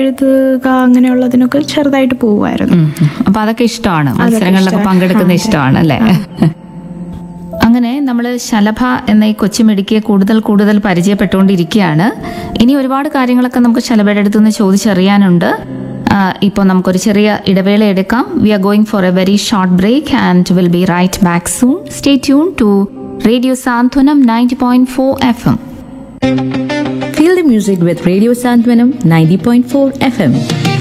എഴുതുക അങ്ങനെയുള്ളതിനൊക്കെ ചെറുതായിട്ട് പോവുമായിരുന്നു ഉം, ഉം. അപ്പൊ അതൊക്കെ ഇഷ്ടമാണ് മത്സരങ്ങളിലൊക്കെ പങ്കെടുക്കുന്ന ഇഷ്ടമാണ് അല്ലേ അങ്ങനെ നമ്മൾ ശലഭ എന്ന ഈ കൊച്ചുമിടുക്കിയെ കൂടുതൽ കൂടുതൽ പരിചയപ്പെട്ടുകൊണ്ടിരിക്കുകയാണ് ഇനി ഒരുപാട് കാര്യങ്ങളൊക്കെ നമുക്ക് ശലഭയുടെ അടുത്ത് നിന്ന് ചോദിച്ചറിയാനുണ്ട് ഇപ്പോൾ നമുക്കൊരു ചെറിയ ഇടവേള എടുക്കാം we are going for a very short break and will be right back soon stay tune to radio Santwanam ninety point four F M Feel the music with Radio Santwanam 90.4 FM.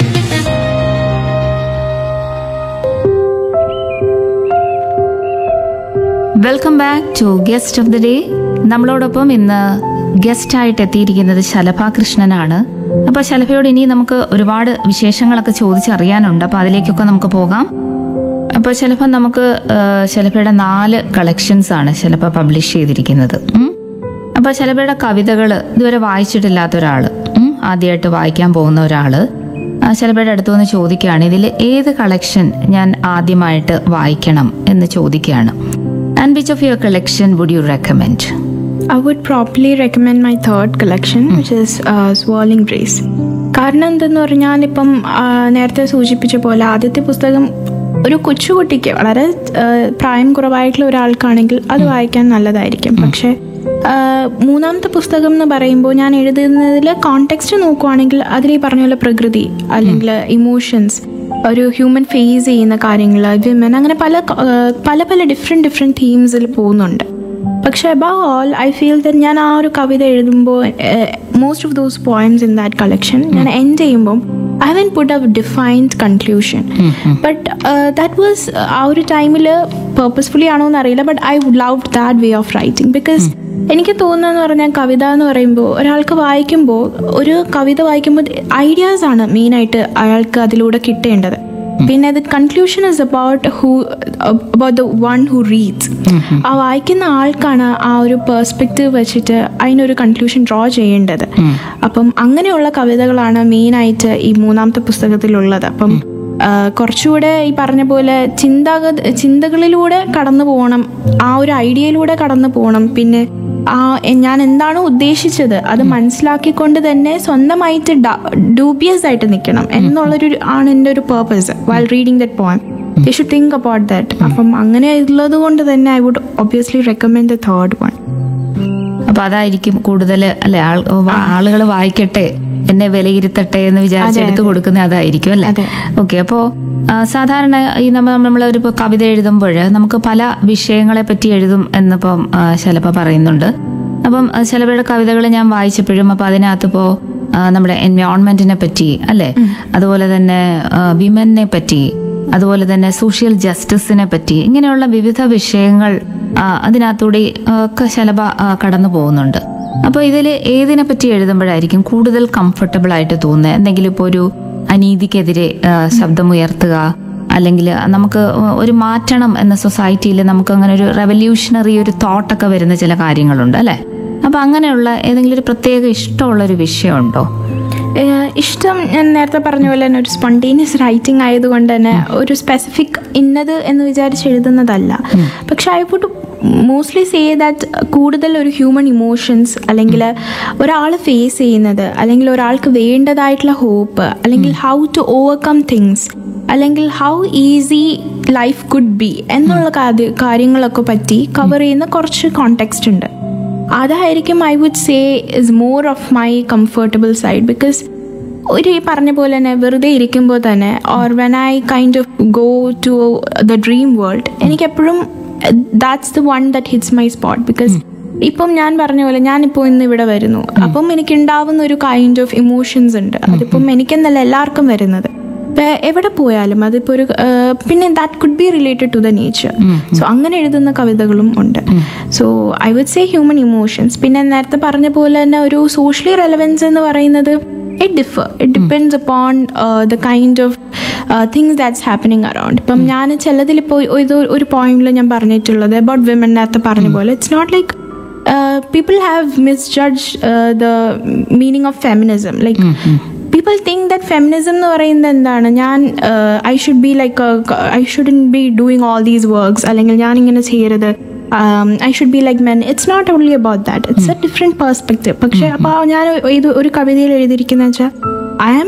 Welcome back to guest of the day നമ്മളോടൊപ്പം ഇന്ന് guest ആയിട്ട് എത്തിയിരിക്കുന്നത് ശലഭ കൃഷ്ണനാണ് അപ്പൊ ശലഭയോട് ഇനി നമുക്ക് ഒരുപാട് വിശേഷങ്ങളൊക്കെ ചോദിച്ചറിയാനുണ്ട് അപ്പൊ അതിലേക്കൊക്കെ നമുക്ക് പോകാം അപ്പോൾ ശലഭ നമുക്ക് ആ, ശലഭയുടെ നാല് കളക്ഷൻസ് ആണ് ശലഭ പബ്ലിഷ് ചെയ്തിരിക്കുന്നത് ഉം. അപ്പൊ ശലഭയുടെ കവിതകൾ ഇതുവരെ വായിച്ചിട്ടില്ലാത്ത ഒരാള് ഉം, ആദ്യമായിട്ട് വായിക്കാൻ പോകുന്ന ഒരാള് ആ, ശലഭയുടെ അടുത്ത് വന്ന് ചോദിക്കുകയാണ് ഇതിൽ ഏത് കളക്ഷൻ ഞാൻ ആദ്യമായിട്ട് വായിക്കണം എന്ന് ചോദിക്കുകയാണ് and which of your collection would you recommend I would probably recommend my third collection, which is uh, Swirling Breeze. കാരണം എന്തെന്ന് പറഞ്ഞാൽ ഇപ്പം ആ, നേരത്തെ സൂചിപ്പിച്ച പോലെ ആദ്യത്തെ പുസ്തകം ഒരു കൊച്ചുകുട്ടിക്ക് വളരെ ആ, പ്രായം കുറവായിട്ടുള്ള ഒരാൾക്കാണെങ്കിൽ അത് വായിക്കാൻ നല്ലതായിരിക്കും പക്ഷേ ആ, മൂന്നാമത്തെ പുസ്തകം എന്ന് പറയുമ്പോൾ ഞാൻ എഴുതുന്നതിൽ കോണ്ടെക്സ്റ്റ് നോക്കുവാണെങ്കിൽ അതിൽ ഈ പറഞ്ഞ പോലെ പ്രകൃതി അല്ലെങ്കിൽ ഇമോഷൻസ് ഒരു ഹ്യൂമൻ ഫേസ് ചെയ്യുന്ന കാര്യങ്ങൾ വിമൻ അങ്ങനെ പല ആ, പല പല ഡിഫറെൻറ്റ് ഡിഫറെൻറ്റ് തീംസിൽ പോകുന്നുണ്ട് പക്ഷെ above all I feel that ഞാൻ ആ ഒരു കവിത എഴുതുമ്പോൾ most of those poems in that collection ഞാൻ എൻഡ് ചെയ്യുമ്പോൾ I haven't put a defined conclusion but that was ആ ഒരു ടൈമിൽ പേർപ്പസ്ഫുള്ളി ആണോ എന്ന് അറിയില്ല but I would love that way of writing because എനിക്ക് തോന്നുന്നതെന്ന് പറഞ്ഞാൽ കവിത എന്ന് പറയുമ്പോൾ ഒരാൾക്ക് വായിക്കുമ്പോൾ ഒരു കവിത വായിക്കുമ്പോൾ ഐഡിയാസ് ആണ് മെയിനായിട്ട് അയാൾക്ക് അതിലൂടെ കിട്ടേണ്ടത് പിന്നെ അത് conclusion is about who about the one who reads ആ വായിക്കുന്ന ആൾക്കാണ് ആ ഒരു പെർസ്പെക്റ്റീവ് വെച്ചിട്ട് അതിനൊരു കൺക്ലൂഷൻ ഡ്രോ ചെയ്യേണ്ടത് അപ്പം അങ്ങനെയുള്ള കവിതകളാണ് മെയിനായിട്ട് ഈ മൂന്നാമത്തെ പുസ്തകത്തിലുള്ളത് അപ്പം ആ, കുറച്ചുകൂടെ ഈ പറഞ്ഞ പോലെ ചിന്താഗ ചിന്തകളിലൂടെ കടന്നു പോകണം ആ ഒരു ഐഡിയയിലൂടെ കടന്നു പോകണം പിന്നെ ആ എ- ഞാൻ എന്താണോ ഉദ്ദേശിച്ചത് അത് മനസ്സിലാക്കിക്കൊണ്ട് തന്നെ സ്വന്തമായിട്ട് ഡൂബിയസ് ആയിട്ട് നിൽക്കണം എന്നുള്ളൊരു ആണ് എൻ്റെ ഒരു purpose while reading that poem you should think about that അപ്പം അങ്ങനെ ഉള്ളത് കൊണ്ട് തന്നെ I would obviously recommend the third one അപ്പൊ അതായിരിക്കും കൂടുതൽ അല്ലെ ആളുകൾ വായിക്കട്ടെ എന്നെ വിലയിരുത്തട്ടെ എന്ന് വിചാരിച്ച് എടുത്തു കൊടുക്കുന്ന അതായിരിക്കും അല്ലെ അതെ. ഓക്കെ അപ്പോ ആ, സാധാരണ ഈ നമ്മൾ നമ്മൾ ഒരു ഇപ്പൊ കവിത എഴുതുമ്പോൾ നമുക്ക് പല വിഷയങ്ങളെ പറ്റി എഴുതും എന്നിപ്പം ആ, ശലഭ പറയുന്നുണ്ട് അപ്പം ആ, ശലഭയുടെ കവിതകൾ ഞാൻ വായിച്ചപ്പോഴും അപ്പൊ അതിനകത്ത് ഇപ്പോ ആ, നമ്മുടെ എൻവയോൺമെന്റിനെ പറ്റി അല്ലെ അതുപോലെ തന്നെ വിമനെ പറ്റി അതുപോലെ തന്നെ സോഷ്യൽ ജസ്റ്റിസിനെ പറ്റി ഇങ്ങനെയുള്ള വിവിധ വിഷയങ്ങൾ ആ, അതിനകത്തൂടെ ആ, ഒക്കെ ശലഭ ആ, കടന്നു പോകുന്നുണ്ട് അപ്പോൾ ഇതിൽ ഏതിനെ പറ്റി എഴുതുമ്പോഴായിരിക്കും കൂടുതൽ കംഫർട്ടബിൾ ആയിട്ട് തോന്നുന്നത് എന്തെങ്കിലും ഇപ്പോൾ ഒരു അനീതിക്കെതിരെ ആ, ശബ്ദമുയർത്തുക അല്ലെങ്കിൽ നമുക്ക് ഒരു മാറ്റണം എന്ന സൊസൈറ്റിയിൽ നമുക്ക് അങ്ങനെ ഒരു റെവല്യൂഷണറി ഒരു തോട്ടൊക്കെ വരുന്ന ചില കാര്യങ്ങളുണ്ട് അല്ലെ അപ്പൊ അങ്ങനെയുള്ള ഏതെങ്കിലും ഒരു പ്രത്യേക ഇഷ്ടമുള്ള ഒരു വിഷയമുണ്ടോ ഏഹ് ഇഷ്ടം ഞാൻ നേരത്തെ പറഞ്ഞ പോലെ തന്നെ ഒരു സ്പോണ്ടേനിയസ് റൈറ്റിംഗ് ആയതുകൊണ്ട് തന്നെ ഒരു സ്പെസിഫിക് ഇന്നത് എന്ന് വിചാരിച്ച് എഴുതുന്നതല്ല പക്ഷെ I would mostly say that കൂടുതൽ ഒരു ഹ്യൂമൻ ഇമോഷൻസ് അല്ലെങ്കിൽ ഒരാൾ ഫേസ് ചെയ്യുന്നത് അല്ലെങ്കിൽ ഒരാൾക്ക് വേണ്ടതായിട്ടുള്ള ഹോപ്പ് അല്ലെങ്കിൽ ഹൗ ടു ഓവർകം തിങ്സ് അല്ലെങ്കിൽ how easy life could be എന്നുള്ള കാര്യ- കാര്യങ്ങളൊക്കെ പറ്റി കവർ ചെയ്യുന്ന കുറച്ച് കോണ്ടെക്സ്റ്റ് ഉണ്ട് അതായിരിക്കും I would say is more of my comfortable side because ഒരു ഈ പറഞ്ഞ പോലെ തന്നെ വെറുതെ ഇരിക്കുമ്പോൾ തന്നെ or when I kind of go to the dream world എനിക്ക് എപ്പോഴും that's the one that hits my spot because ഇപ്പം ഞാൻ പറഞ്ഞ പോലെ ഞാനിപ്പോൾ ഇന്ന് ഇവിടെ വരുന്നു അപ്പം എനിക്ക് ഉണ്ടാവുന്ന ഒരു കൈൻഡ് ഓഫ് ഇമോഷൻസ് ഉണ്ട് അതിപ്പം എനിക്കെന്നല്ല എല്ലാവർക്കും വരുന്നത് ഇപ്പൊ എവിടെ പോയാലും അതിപ്പോ ഒരു ആ, പിന്നെ that could be related to the nature so അങ്ങനെ എഴുതുന്ന കവിതകളും ഉണ്ട് so I would say human emotions പിന്നെ നേരത്തെ പറഞ്ഞ പോലെ തന്നെ ഒരു സോഷ്യലി റെലവൻസ് എന്ന് പറയുന്നത് it differ it depends upon the kind of things that's happening around ഇപ്പം ഞാൻ ചിലതിലിപ്പോൾ ഇത് ഒരു പോയിന്റിൽ ഞാൻ പറഞ്ഞിട്ടുള്ളത് അബൌട്ട് വിമൻ നേരത്തെ പറഞ്ഞ പോലെ it's not like people have misjudge the meaning of feminism like people think that feminism എന്ന് പറയുന്നത് എന്താണ് ഞാൻ I should be like I shouldn't be doing all these works അല്ലെങ്കിൽ ഞാൻ ഇങ്ങനെ ചെയ്യരുത് I should be like men it's not only about that it's a different perspective പക്ഷേ അപ്പോൾ ഞാൻ ഇത് ഒരു കവിതയിൽ എഴുതിയിരിക്കുന്ന വെച്ചാൽ ഐ ആം